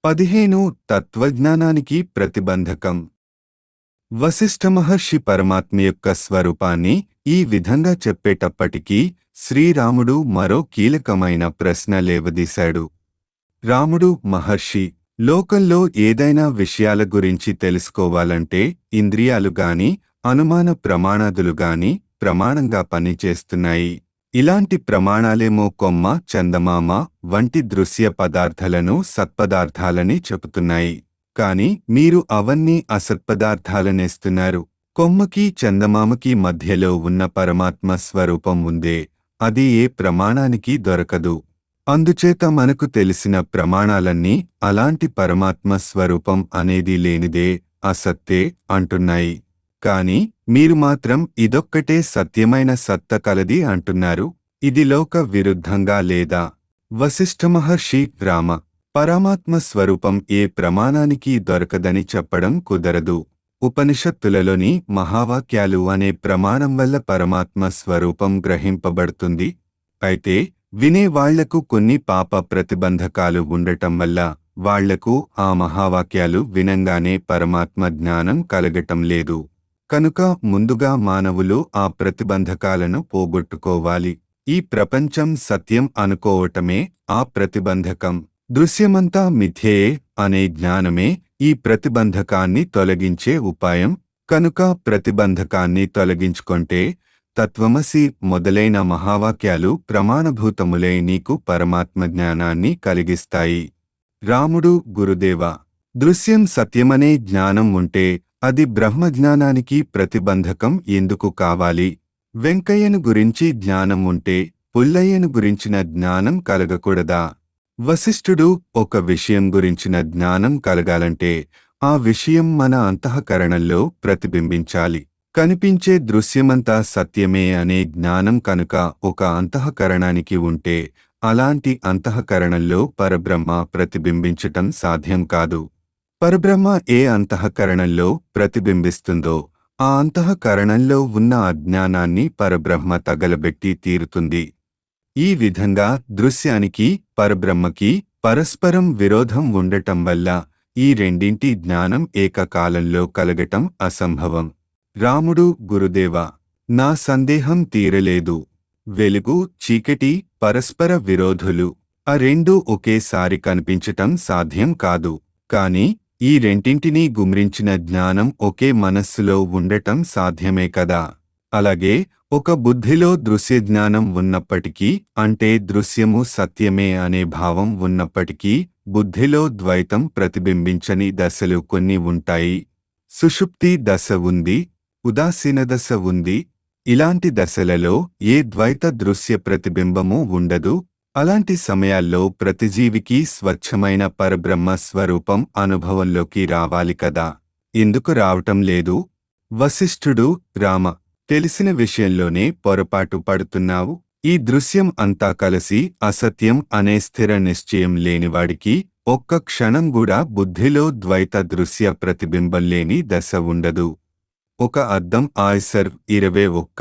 పదిహేను తత్వజ్ఞానానికి ప్రతిబంధకం వశిష్ఠ మహర్షి పరమాత్మ యొక్క స్వరూపాన్ని ఈ విధంగా చెప్పేటప్పటికీ శ్రీరాముడు మరో కీలకమైన ప్రశ్న లేవదీశాడు రాముడు మహర్షి లోకంలో ఏదైనా విషయాల గురించి తెలుసుకోవాలంటే ఇంద్రియాలు గాని అనుమాన ప్రమాణాదులు గాని ప్రమాణంగా పనిచేస్తున్నాయి ఇలాంటి ప్రమాణాలేమో కొమ్మ చందమామ వంటి దృశ్య పదార్థాలను సత్పదార్థాలని చెబుతున్నాయి కాని మీరు అవన్నీ అసత్పదార్థాలనేస్తున్నారు కొమ్మకి చందమామకి మధ్యలో ఉన్న పరమాత్మ స్వరూపం ఉందే అది ఏ ప్రమాణానికి దొరకదు అందుచేత మనకు తెలిసిన ప్రమాణాలన్నీ అలాంటి పరమాత్మ స్వరూపం అనేది లేనిదే అసత్తే అంటున్నాయి కాని మీరు మాత్రం ఇదొక్కటే సత్యమైన సత్త కలది అంటున్నారు ఇది లోక విరుద్ధంగా లేదా వశిష్ఠ మహర్షి రామ పరమాత్మ స్వరూపం ఏ ప్రమాణానికి దొరకదని చెప్పడం కుదరదు ఉపనిషత్తులలోని మహావాక్యాలు అనే ప్రమాణం వల్ల పరమాత్మ స్వరూపం గ్రహింపబడుతుంది అయితే వినే వాళ్లకు కొన్ని పాప ప్రతిబంధకాలు ఉండటం వల్ల వాళ్లకు ఆ మహావాక్యాలు వినంగానే పరమాత్మ జ్ఞానం కలగటం లేదు కనుక ముందుగా మానవులు ఆ ప్రతిబంధకాలను పోగొట్టుకోవాలి ఈ ప్రపంచం సత్యం అనుకోవటమే ఆ ప్రతిబంధకం దృశ్యమంతా మిథ్యయే అనే జ్ఞానమే ఈ ప్రతిబంధకాన్ని తొలగించే ఉపాయం కనుక ప్రతిబంధకాన్ని తొలగించుకొంటే తత్వమసి మొదలైన మహావాక్యాలు ప్రమాణభూతములై నీకు పరమాత్మ జ్ఞానాన్ని కలిగిస్తాయి రాముడు గురుదేవ దృశ్యం సత్యమనే జ్ఞానం ఉంటే అది బ్రహ్మజ్ఞానానికి ప్రతిబంధకం ఎందుకు కావాలి వెంకయ్యను గురించి జ్ఞానం ఉంటే పుల్లయ్యను గురించిన జ్ఞానం కలగకూడదా వశిష్ఠుడు ఒక విషయం గురించిన జ్ఞానం కలగాలంటే ఆ విషయం మన అంతఃకరణంలో ప్రతిబింబించాలి కనిపించే దృశ్యమంతా సత్యమే అనే జ్ఞానం కనుక ఒక అంతఃకరణానికి ఉంటే అలాంటి అంతఃకరణంలో పరబ్రహ్మ ప్రతిబింబించటం సాధ్యం కాదు పరబ్రహ్మ ఏ అంతఃకరణంలో ప్రతిబింబిస్తుందో ఆ అంతఃకరణంలో ఉన్న అజ్ఞానాన్ని పరబ్రహ్మ తగలబెట్టి తీరుతుంది ఈ విధంగా దృశ్యానికి పరబ్రహ్మకి పరస్పరం విరోధం ఉండటం వల్ల ఈ రెండింటి జ్ఞానం ఏకకాలంలో కలగటం అసంభవం రాముడు గురుదేవ నా సందేహం తీరలేదు వెలుగు చీకటి పరస్పర విరోధులు ఆ రెండూ ఒకేసారి కనిపించటం సాధ్యం కాదు కాని ఈ రెంటింటినీ గుమ్రించిన జ్ఞానం ఒకే మనస్సులో ఉండటం సాధ్యమే కదా అలాగే ఒక బుద్ధిలో దృశ్య జ్ఞానం ఉన్నప్పటికీ అంటే దృశ్యము సత్యమే అనే భావం ఉన్నప్పటికీ బుద్ధిలో ద్వైతం ప్రతిబింబించని దశలు కొన్ని ఉంటాయి సుషుప్తి దశ ఉంది ఉదాసీన దశ ఉంది ఇలాంటి దశలలో ఏ ద్వైత దృశ్య ప్రతిబింబము ఉండదు అలాంటి సమయాల్లో ప్రతిజీవికి స్వచ్ఛమైన పరబ్రహ్మ స్వరూపం అనుభవంలోకి రావాలి కదా ఎందుకు రావటం లేదు వశిష్ఠుడు రామ తెలిసిన విషయంలోనే పొరపాటు పడుతున్నావు ఈ దృశ్యం అంతా కలిసి అసత్యం అనే స్థిర నిశ్చయం లేనివాడికి ఒక్క క్షణం కూడా బుద్ధిలో ద్వైత దృశ్య ప్రతిబింబం లేని దశ ఉండదు ఒక అద్దం ఆయ్సర్ ఇరవై ఒక్క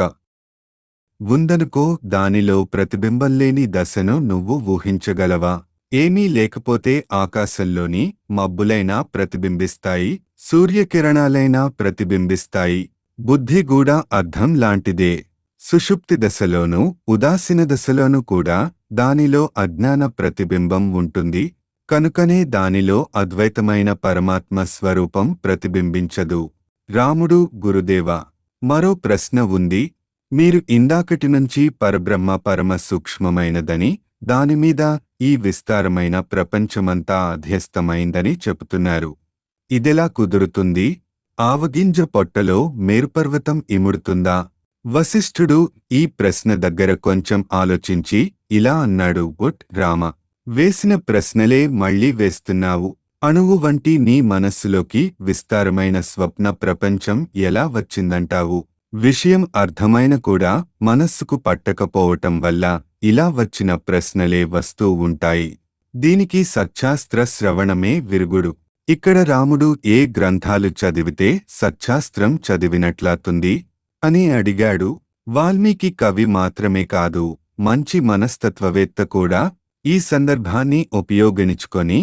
ఉందనుకో దానిలో ప్రతిబింబం లేని దశను నువ్వు ఊహించగలవా ఏమీ లేకపోతే ఆకాశంలోని మబ్బులైనా ప్రతిబింబిస్తాయి సూర్యకిరణాలైనా ప్రతిబింబిస్తాయి బుద్ధి కూడా అద్దం లాంటిదే సుషుప్తి దశలోనూ ఉదాసీన దశలోనూ కూడా దానిలో అజ్ఞాన ప్రతిబింబం ఉంటుంది కనుకనే దానిలో అద్వైతమైన పరమాత్మ స్వరూపం ప్రతిబింబించదు రాముడు గురుదేవ మరో ప్రశ్న ఉంది మీరు ఇందాకటి నుంచి పరబ్రహ్మ పరమ సూక్ష్మమైనదని దానిమీద ఈ విస్తారమైన ప్రపంచమంతా అధ్యస్తమైందని చెబుతున్నారు ఇదెలా కుదురుతుంది ఆవగింజ పొట్టలో మేరుపర్వతం ఇముడుతుందా వశిష్ఠుడు ఈ ప్రశ్న దగ్గర కొంచెం ఆలోచించి ఇలా అన్నాడు గుట్ రామ వేసిన ప్రశ్నలే మళ్ళీ వేస్తున్నావు అణువు వంటి నీ మనస్సులోకి విస్తారమైన స్వప్న ప్రపంచం ఎలా వచ్చిందంటావు విషయం అర్థమైన కూడా మనస్సుకు పట్టకపోవటం వల్ల ఇలా వచ్చిన ప్రశ్నలే వస్తూ ఉంటాయి దీనికి సచ్చాస్త్ర శ్రవణమే విరుగుడు ఇక్కడ రాముడు ఏ గ్రంథాలు చదివితే సచ్చాస్త్రం చదివినట్లాతుంది అని అడిగాడు వాల్మీకి కవి మాత్రమే కాదు మంచి మనస్తత్వవేత్త కూడా ఈ సందర్భాన్ని ఉపయోగించుకొని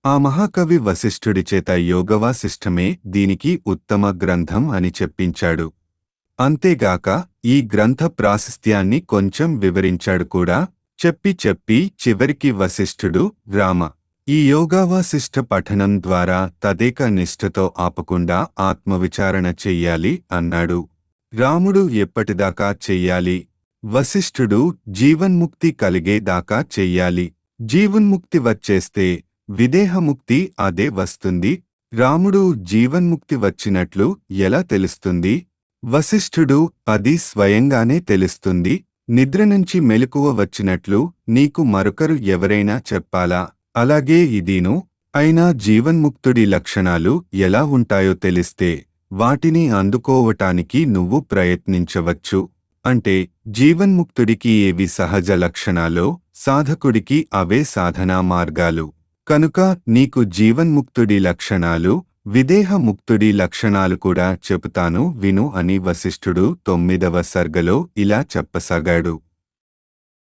ఆ మహాకవి వశిష్ఠుడి చేత యోగవాసిష్టమే దీనికి ఉత్తమ గ్రంథం అని చెప్పించాడు అంతేగాక ఈ గ్రంథ ప్రాశస్త్యాన్ని కొంచెం వివరించాడు కూడా చెప్పి చెప్పి చివరికి వశిష్ఠుడు రామ ఈ యోగావాసిష్ట పఠనం ద్వారా తదేక నిష్ఠతో ఆపకుండా ఆత్మవిచారణ చెయ్యాలి అన్నాడు రాముడు ఎప్పటిదాకా చెయ్యాలి వశిష్ఠుడు జీవన్ముక్తి కలిగేదాకా చెయ్యాలి జీవన్ముక్తి వచ్చేస్తే విదేహముక్తి అదే వస్తుంది రాముడు జీవన్ముక్తి వచ్చినట్లు ఎలా తెలుస్తుంది వశిష్ఠుడు అది స్వయంగానే తెలుస్తుంది నిద్ర నుంచి మెలకువ వచ్చినట్లు నీకు మరొకరు ఎవరైనా చెప్పాలా అలాగే ఇదీను అయినా జీవన్ముక్తుడి లక్షణాలు ఎలా ఉంటాయో తెలిస్తే వాటిని అందుకోవటానికి నువ్వు ప్రయత్నించవచ్చు అంటే జీవన్ముక్తుడికి ఏవి సహజ లక్షణాలో సాధకుడికి అవే సాధనా మార్గాలు కనుక నీకు జీవన్ముక్తుడి లక్షణాలు విదేహముక్తుడి లక్షణాలు కూడా చెబుతాను విను అని వశిష్ఠుడు తొమ్మిదవ సర్గలో ఇలా చెప్పసాగాడు